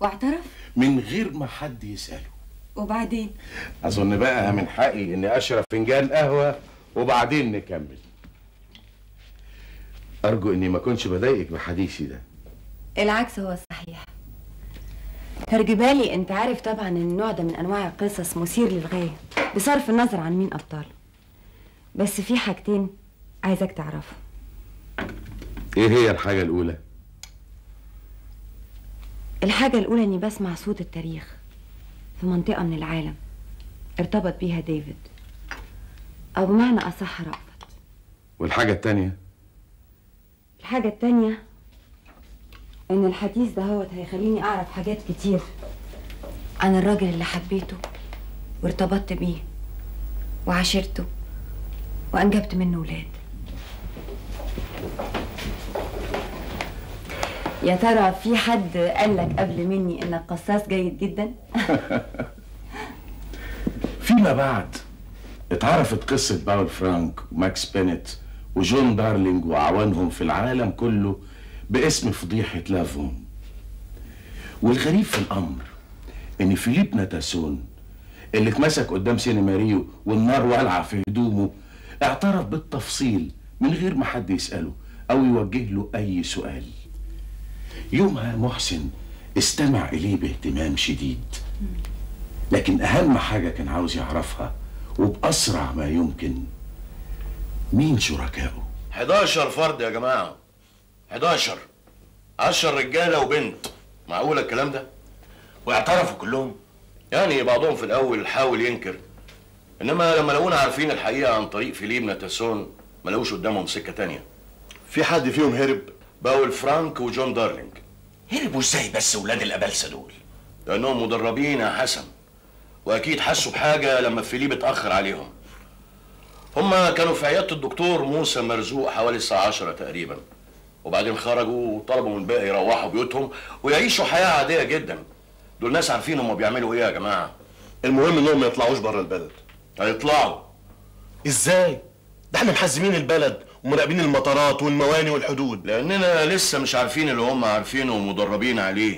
واعترف من غير ما حد يساله وبعدين اظن بقى من حقي اني اشرب فنجان قهوه وبعدين نكمل ارجو اني ما كنتش بضايقك بحديثي ده العكس هو الصحيح هرجبالي انت عارف طبعا ان النوع ده من انواع القصص مثير للغايه بصرف النظر عن مين ابطاله بس في حاجتين عايزك تعرفهم ايه هي الحاجه الاولى الحاجه الاولى اني بسمع صوت التاريخ في منطقه من العالم ارتبط بيها ديفيد او بمعنى اصح رأفت والحاجه التانيه الحاجه التانيه ان الحديث ده هو هيخليني اعرف حاجات كتير عن الراجل اللي حبيته وارتبطت بيه وعاشرته وانجبت منه ولاد يا ترى في حد قال لك قبل مني انك قصاص جيد جدا فيما بعد اتعرفت قصة باول فرانك وماكس بينيت وجون دارلينج وأعوانهم في العالم كله باسم فضيحة لافون والغريب في الأمر إن فيليب ناتاسون اللي اتمسك قدام سينما ريو والنار والعة في هدومه اعترف بالتفصيل من غير ما حد يسأله أو يوجه له أي سؤال يومها محسن استمع إليه باهتمام شديد لكن أهم حاجة كان عاوز يعرفها وبأسرع ما يمكن مين شركائه 11 فرد يا جماعة 11 10 رجالة وبنت معقول الكلام ده؟ واعترفوا كلهم يعني بعضهم في الأول حاول ينكر إنما لما لقونا عارفين الحقيقة عن طريق فيليب ناتاسون ما لقوش قدامهم سكة تانية في حد فيهم هرب باول فرانك وجون دارلينج هربوا ازاي بس ولاد الابلسه دول لأنهم مدربين يا حسن وأكيد حسوا بحاجة لما فيليب اتأخر عليهم هما كانوا في عيادة الدكتور موسى مرزوق حوالي الساعة 10 تقريبا وبعدين خرجوا وطلبوا من الباقي يروحوا بيوتهم ويعيشوا حياة عادية جدا دول ناس عارفين هما بيعملوا ايه يا جماعة المهم انهم ما يطلعوش بره البلد هيطلعوا ازاي ده احنا محزمين البلد ومراقبين المطارات والمواني والحدود لأننا لسه مش عارفين اللي هم عارفينه ومدربين عليه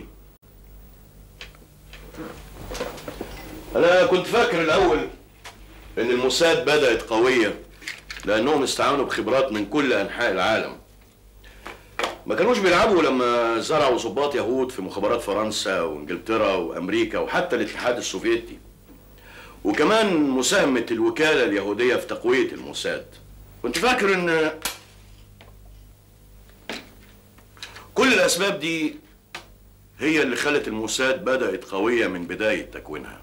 أنا كنت فاكر الأول إن الموساد بدأت قوية لأنهم استعانوا بخبرات من كل أنحاء العالم ما كانوش بيلعبوا لما زرعوا ضباط يهود في مخابرات فرنسا وانجلترا وامريكا وحتى الاتحاد السوفيتي وكمان مساهمة الوكالة اليهودية في تقوية الموساد كنت فاكر ان كل الاسباب دي هي اللي خلت الموساد بدأت قوية من بداية تكوينها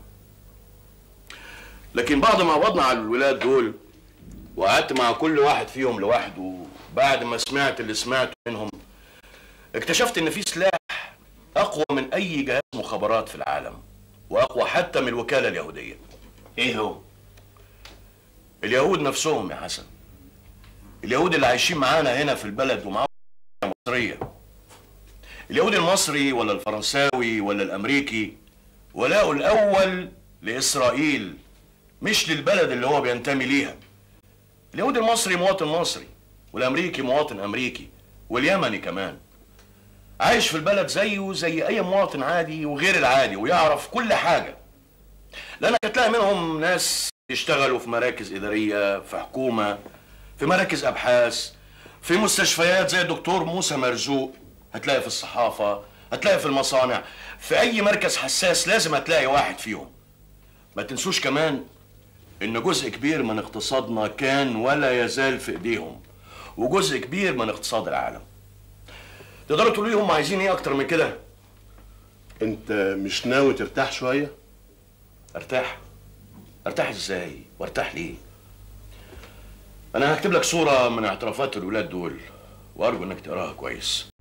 لكن بعد ما قبضنا على الولاد دول وقعدت مع كل واحد فيهم لوحده بعد ما سمعت اللي سمعته منهم اكتشفت ان في سلاح اقوى من اي جهاز مخابرات في العالم واقوى حتى من الوكالة اليهودية ايه هو اليهود نفسهم يا حسن اليهود اللي عايشين معانا هنا في البلد ومعاهم مصرية اليهود المصري ولا الفرنساوي ولا الامريكي ولاؤه الاول لاسرائيل مش للبلد اللي هو بينتمي ليها اليهود المصري مواطن مصري والامريكي مواطن امريكي واليمني كمان عايش في البلد زيه زي اي مواطن عادي وغير العادي ويعرف كل حاجه لانك هتلاقي منهم ناس يشتغلوا في مراكز اداريه في حكومه في مراكز ابحاث في مستشفيات زي الدكتور موسى مرزوق هتلاقي في الصحافه هتلاقي في المصانع في اي مركز حساس لازم هتلاقي واحد فيهم ما تنسوش كمان ان جزء كبير من اقتصادنا كان ولا يزال في ايديهم وجزء كبير من اقتصاد العالم تقدروا تقولوا لي هم عايزين ايه اكتر من كده انت مش ناوي ترتاح شويه ارتاح ارتاح ازاي وارتاح ليه انا هكتب لك صورة من اعترافات الولاد دول وارجو انك تقراها كويس